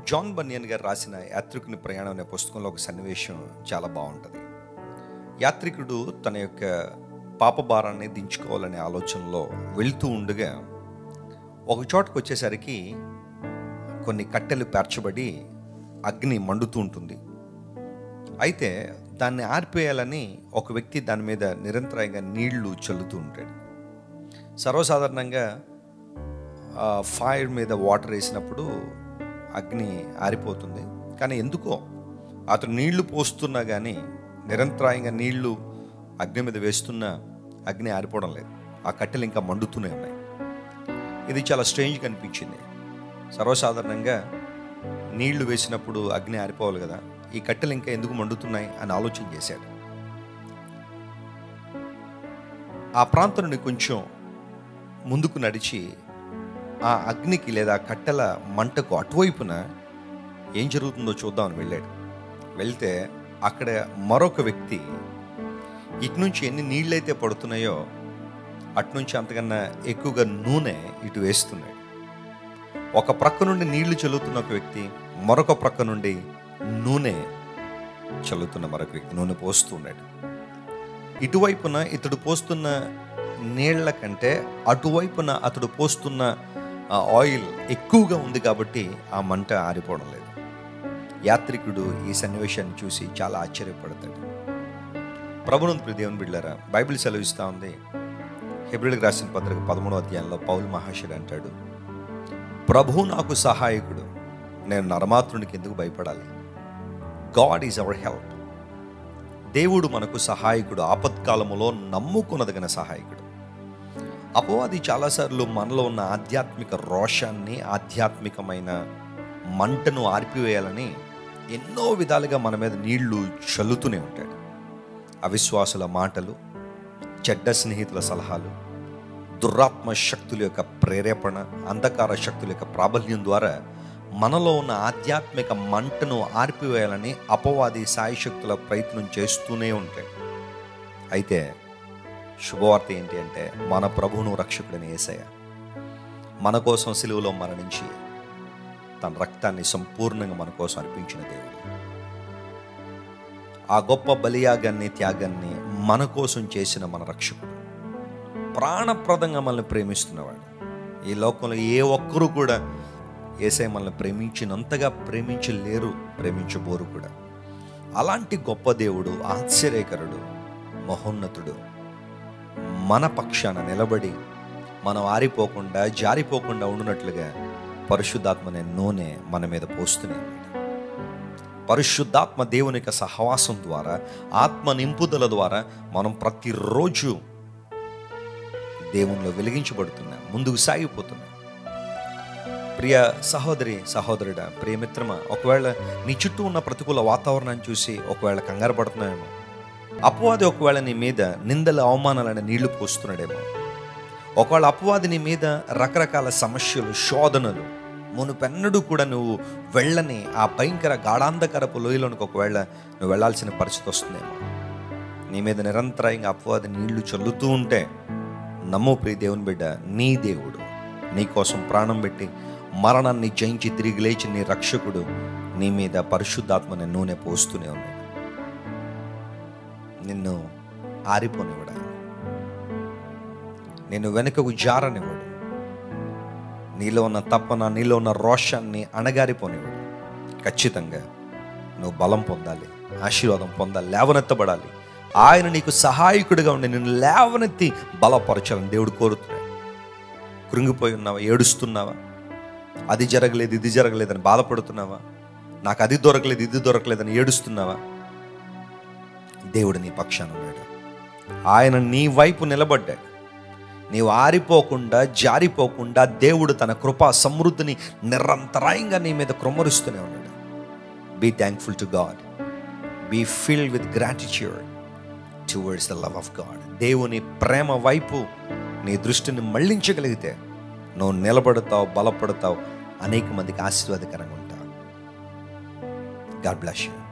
John బనియన్ గారు రాసిన యాత్రికుని ప్రయాణం అనే పుస్తకంలో ఒక సన్నివేశం చాలా బాగుంటుంది యాత్రికుడు తన యొక్క పాప భారాన్ని దించుకోవాలనే ఆలోచనలో వెళ్తూ ఉండగా ఒక చోటకు వచ్చేసరికి కొన్ని కట్టెలు పేర్చబడి అగ్ని మండుతూ ఉంటుంది అయితే దాన్ని ఆర్పేయాలని ఒక వ్యక్తి దాని మీద నిరంతరంగా నీళ్లు చల్లుతూ ఉంటాడు సర్వసాధారణంగా ఆ ఫైర్ మీద వాటర్ వేసినప్పుడు అగ్ని ఆరిపోతుంది కానీ ఎందుకో అతను నీళ్లు పోస్తున్నా కానీ నిరంతరాయంగా నీళ్లు అగ్ని మీద వేస్తున్నా అగ్ని ఆరిపోవడం లేదు ఆ కట్టెలు ఇంకా మండుతూనే ఉన్నాయి ఇది చాలా స్ట్రేంజ్గా అనిపించింది సర్వసాధారణంగా నీళ్లు వేసినప్పుడు అగ్ని ఆరిపోవాలి కదా ఈ కట్టెలు ఇంకా ఎందుకు మండుతున్నాయి అని ఆలోచన చేశాడు ఆ ప్రాంతం నుండి కొంచెం ముందుకు నడిచి ఆ అగ్నికి లేదా కట్టెల మంటకు అటువైపున ఏం జరుగుతుందో చూద్దామని వెళ్ళాడు వెళ్తే అక్కడ మరొక వ్యక్తి ఇటు నుంచి ఎన్ని నీళ్ళైతే పడుతున్నాయో అటు నుంచి అంతకన్నా ఎక్కువగా నూనె ఇటు వేస్తున్నాడు ఒక ప్రక్క నుండి నీళ్లు చల్లుతున్న ఒక వ్యక్తి మరొక ప్రక్క నుండి నూనె చల్లుతున్న మరొక వ్యక్తి నూనె పోస్తూ ఉన్నాడు ఇటువైపున ఇతడు పోస్తున్న నీళ్ల కంటే అటువైపున అతడు పోస్తున్న ఆ ఆయిల్ ఎక్కువగా ఉంది కాబట్టి ఆ మంట ఆరిపోవడం లేదు యాత్రికుడు ఈ సన్నివేశాన్ని చూసి చాలా ఆశ్చర్యపడతాడు ప్రభునందు దేవుని బిడ్డారా బైబిల్ సెలవిస్తూ ఉంది హెబ్రిల్కి రాసిన పత్రిక పదమూడో అధ్యాయంలో పౌలు మహాశయుడు అంటాడు ప్రభు నాకు సహాయకుడు నేను నరమాత్రునికి ఎందుకు భయపడాలి గాడ్ ఈజ్ అవర్ హెల్ప్ దేవుడు మనకు సహాయకుడు ఆపత్కాలములో నమ్ముకునదగిన సహాయకుడు అపవాది చాలాసార్లు మనలో ఉన్న ఆధ్యాత్మిక రోషాన్ని ఆధ్యాత్మికమైన మంటను ఆర్పివేయాలని ఎన్నో విధాలుగా మన మీద నీళ్లు చల్లుతూనే ఉంటాడు అవిశ్వాసుల మాటలు చెడ్డ స్నేహితుల సలహాలు దురాత్మ శక్తుల యొక్క ప్రేరేపణ అంధకార శక్తుల యొక్క ప్రాబల్యం ద్వారా మనలో ఉన్న ఆధ్యాత్మిక మంటను ఆర్పివేయాలని అపవాది సాయశక్తుల ప్రయత్నం చేస్తూనే ఉంటాయి అయితే శుభవార్త ఏంటి అంటే మన ప్రభువును రక్షకుడిని ఏసయ్య మన కోసం సిలువలో మరణించి తన రక్తాన్ని సంపూర్ణంగా మన కోసం అర్పించిన దేవుడు ఆ గొప్ప బలియాగాన్ని త్యాగాన్ని మన కోసం చేసిన మన రక్షకుడు ప్రాణప్రదంగా మనల్ని ప్రేమిస్తున్నవాడు ఈ లోకంలో ఏ ఒక్కరూ కూడా ఏసై మనల్ని ప్రేమించినంతగా ప్రేమించలేరు ప్రేమించబోరు కూడా అలాంటి గొప్ప దేవుడు ఆశ్చర్యకరుడు మహోన్నతుడు మన పక్షాన నిలబడి మనం ఆరిపోకుండా జారిపోకుండా ఉండునట్లుగా పరిశుద్ధాత్మనే నూనె మన మీద పోస్తూనే ఉన్నాడు పరిశుద్ధాత్మ దేవుని యొక్క సహవాసం ద్వారా ఆత్మ నింపుదల ద్వారా మనం ప్రతిరోజు దేవునిలో వెలిగించబడుతున్నాం ముందుకు సాగిపోతున్నాం ప్రియ సహోదరి సహోదరుడా ప్రియమిత్రమా ఒకవేళ నీ చుట్టూ ఉన్న ప్రతికూల వాతావరణాన్ని చూసి ఒకవేళ కంగారు పడుతున్నాయేమో అపవాది ఒకవేళ నీ మీద నిందల అవమానాలని నీళ్లు పోస్తున్నాడేమో ఒకవేళ అపవాది నీ మీద రకరకాల సమస్యలు శోధనలు మునుపెన్నడూ కూడా నువ్వు వెళ్ళని ఆ భయంకర గాఢాంధకరపు లోయలోనికి ఒకవేళ నువ్వు వెళ్ళాల్సిన పరిస్థితి వస్తుందేమో నీ మీద నిరంతరాయంగా అపవాది నీళ్లు చల్లుతూ ఉంటే నమ్ము ప్రియ దేవుని బిడ్డ నీ దేవుడు నీ కోసం ప్రాణం పెట్టి మరణాన్ని జయించి తిరిగి లేచి నీ రక్షకుడు నీ మీద పరిశుద్ధాత్మని నూనె పోస్తూనే ఉన్నాడు నిన్ను ఆరిపోనివ్వడా నిన్ను వెనుకకు జారనివ్వడు నీలో ఉన్న తప్పన నీలో ఉన్న రోషాన్ని అణగారిపోనివ్వడు ఖచ్చితంగా నువ్వు బలం పొందాలి ఆశీర్వాదం పొందాలి లేవనెత్తబడాలి ఆయన నీకు సహాయకుడిగా ఉండి నిన్ను లేవనెత్తి బలపరచాలని దేవుడు కోరుతున్నాడు కృంగిపోయి ఉన్నావా ఏడుస్తున్నావా అది జరగలేదు ఇది జరగలేదని బాధపడుతున్నావా నాకు అది దొరకలేదు ఇది దొరకలేదని ఏడుస్తున్నావా దేవుడు నీ పక్షాన ఉన్నాడు ఆయన నీ వైపు నిలబడ్డాడు నీవు ఆరిపోకుండా జారిపోకుండా దేవుడు తన కృపా సమృద్ధిని నిరంతరాయంగా నీ మీద క్రొమ్మరుస్తూనే ఉన్నాడు be thankful to God be filled with gratitude towards the love of God దేవుని ప్రేమ వైపు నీ దృష్టిని మళ్లించగలిగితే నువ్వు నిలబడతావు బలపడతావు అనేక మందికి ఆశీర్వాదకరంగా ఉంటావు గాడ్ బ్లెస్ యూ